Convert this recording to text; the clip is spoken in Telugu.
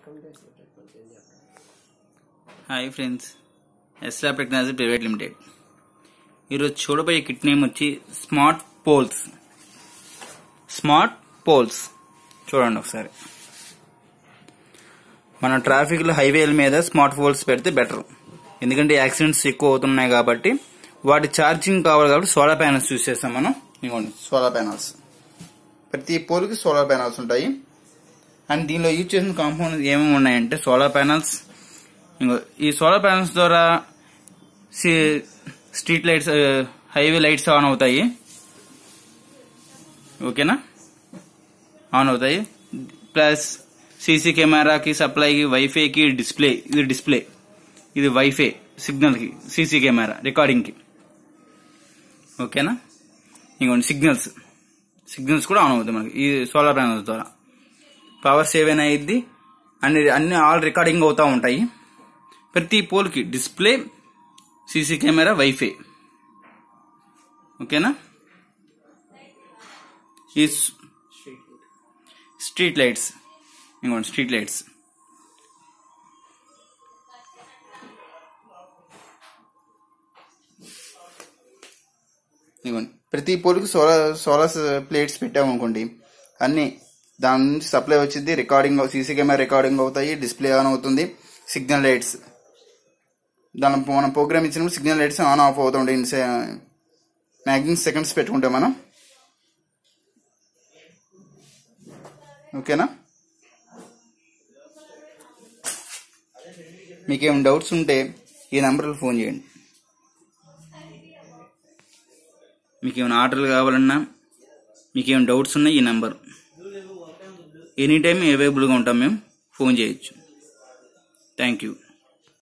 hi friends Esla technology private limited ఈరోజు చూడబోయే కిట్ నేమ్ వచ్చి స్మార్ట్ పోల్స్ స్మార్ట్ పోల్స్ చూడండి ఒకసారి మన ట్రాఫిక్లో హైవేల మీద స్మార్ట్ పోల్స్ పెడితే బెటర్ ఎందుకంటే యాక్సిడెంట్స్ ఎక్కువ అవుతున్నాయి కాబట్టి వాటి ఛార్జింగ్ కావాలి కాబట్టి సోలార్ ప్యానల్స్ యూస్ చేస్తాం మనం ఇదిగోండి సోలార్ ప్యానల్స్ ప్రతి పోల్కి సోలార్ ప్యానల్స్ ఉంటాయి అండ్ దీనిలో యూజ్ చేసిన కాంపౌండ్ ఏమేమి ఉన్నాయంటే సోలార్ ప్యానల్స్ ఇంకో ఈ సోలార్ ప్యానల్స్ ద్వారా సి- స్ట్రీట్ లైట్స్ ఆ, హైవే లైట్స్ ఆన్ అవుతాయి ఓకేనా ఆన్ అవుతాయి ప్లస్ సీసీ కెమెరాకి సప్లైకి వైఫైకి డిస్ప్లే ఇది డిస్ప్లే ఇది వైఫై సిగ్నల్కి సీసీ కెమెరా రికార్డింగ్కి ఓకేనా ఇంకోండి సిగ్నల్స్ సిగ్నల్స్ కూడా ఆన్ అవుతాయి మనకి ఈ సోలార్ ప్యానల్స్ ద్వారా పవర్ సేవ్ అయినా అయ్యిద్ది అన్ని అన్ని ఆల్ రికార్డింగ్ అవుతూ ఉంటాయి ప్రతి పోల్కి డిస్ప్లే సీసీ కెమెరా వైఫై ఓకేనా ఈ స్- స్ట్రీట్ లైట్స్ ఇంకోండి స్ట్రీట్ లైట్స్ ఇదిగోండి ప్రతి పోల్కి సోలార్ సోలార్ ప్లేట్స్ పెట్టామనుకోండి అన్ని దాని నుంచి సప్లై వచ్చింది రికార్డింగ్ సీసీ కెమెరా రికార్డింగ్ అవుతాయి డిస్ప్లే ఆన్ అవుతుంది సిగ్నల్ లైట్స్ దాని మనం ప్రోగ్రామ్ ఇచ్చినప్పుడు సిగ్నల్ లైట్స్ ఆన్ ఆఫ్ అవుతుంటాయి మ్యాక్సిమం సెకండ్స్ పెట్టుకుంటే మనం ఓకేనా మీకేం డౌట్స్ ఉంటే ఈ నెంబర్కి ఫోన్ చేయండి మీకు ఏమైనా ఆర్డర్లు కావాలన్నా మీకు ఏమైనా డౌట్స్ ఉన్నా ఈ నెంబర్ ఎనీ టైం అవైలబుల్గా ఉంటాం మేము ఫోన్ చేయొచ్చు థ్యాంక్ యూ